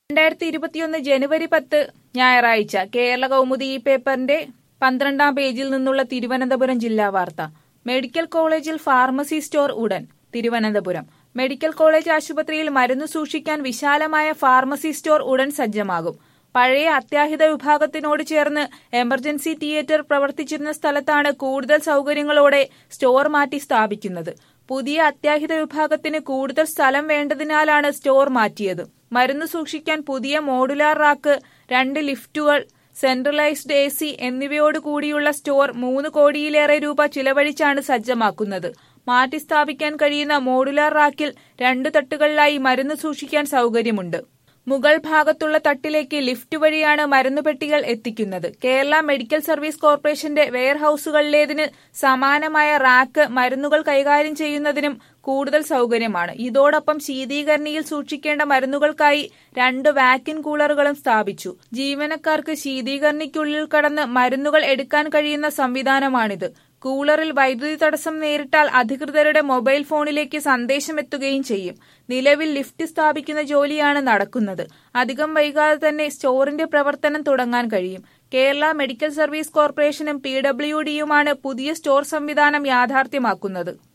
രണ്ടായിരത്തി ഇരുപത്തിയൊന്ന് ജനുവരി പത്ത് ഞായറാഴ്ച കേരള കൗമുദി ഈ പേപ്പറിന്റെ പന്ത്രണ്ടാം പേജിൽ നിന്നുള്ള തിരുവനന്തപുരം ജില്ലാ വാർത്ത മെഡിക്കൽ കോളേജിൽ ഫാർമസി സ്റ്റോർ ഉടൻ തിരുവനന്തപുരം മെഡിക്കൽ കോളേജ് ആശുപത്രിയിൽ മരുന്ന് സൂക്ഷിക്കാൻ വിശാലമായ ഫാർമസി സ്റ്റോർ ഉടൻ സജ്ജമാകും പഴയ അത്യാഹിത വിഭാഗത്തിനോട് ചേർന്ന് എമർജൻസി തിയേറ്റർ പ്രവർത്തിച്ചിരുന്ന സ്ഥലത്താണ് കൂടുതൽ സൗകര്യങ്ങളോടെ സ്റ്റോർ മാറ്റി സ്ഥാപിക്കുന്നത് പുതിയ അത്യാഹിത വിഭാഗത്തിന് കൂടുതൽ സ്ഥലം വേണ്ടതിനാലാണ് സ്റ്റോർ മാറ്റിയത് മരുന്ന് സൂക്ഷിക്കാൻ പുതിയ മോഡുലാർ റാക്ക് രണ്ട് ലിഫ്റ്റുകൾ സെൻട്രലൈസ്ഡ് എ സി എന്നിവയോട് കൂടിയുള്ള സ്റ്റോർ മൂന്ന് കോടിയിലേറെ രൂപ ചിലവഴിച്ചാണ് സജ്ജമാക്കുന്നത് മാറ്റി സ്ഥാപിക്കാൻ കഴിയുന്ന മോഡുലാർ റാക്കിൽ രണ്ടു തട്ടുകളിലായി മരുന്ന് സൂക്ഷിക്കാൻ സൗകര്യമുണ്ട് മുകൾ ഭാഗത്തുള്ള തട്ടിലേക്ക് ലിഫ്റ്റ് വഴിയാണ് മരുന്നുപെട്ടികൾ എത്തിക്കുന്നത് കേരള മെഡിക്കൽ സർവീസ് കോർപ്പറേഷന്റെ വെയർഹൌസുകളിലേതിന് സമാനമായ റാക്ക് മരുന്നുകൾ കൈകാര്യം ചെയ്യുന്നതിനും കൂടുതൽ സൗകര്യമാണ് ഇതോടൊപ്പം ശീതീകരണിയിൽ സൂക്ഷിക്കേണ്ട മരുന്നുകൾക്കായി രണ്ട് വാക്യൂം കൂളറുകളും സ്ഥാപിച്ചു ജീവനക്കാർക്ക് ശീതീകരണിക്കുള്ളിൽ കടന്ന് മരുന്നുകൾ എടുക്കാൻ കഴിയുന്ന സംവിധാനമാണിത് കൂളറിൽ വൈദ്യുതി തടസ്സം നേരിട്ടാൽ അധികൃതരുടെ മൊബൈൽ ഫോണിലേക്ക് സന്ദേശം എത്തുകയും ചെയ്യും നിലവിൽ ലിഫ്റ്റ് സ്ഥാപിക്കുന്ന ജോലിയാണ് നടക്കുന്നത് അധികം വൈകാതെ തന്നെ സ്റ്റോറിന്റെ പ്രവർത്തനം തുടങ്ങാൻ കഴിയും കേരള മെഡിക്കൽ സർവീസ് കോർപ്പറേഷനും പി ഡബ്ല്യു ഡിയുമാണ് പുതിയ സ്റ്റോർ സംവിധാനം യാഥാർത്ഥ്യമാക്കുന്നത്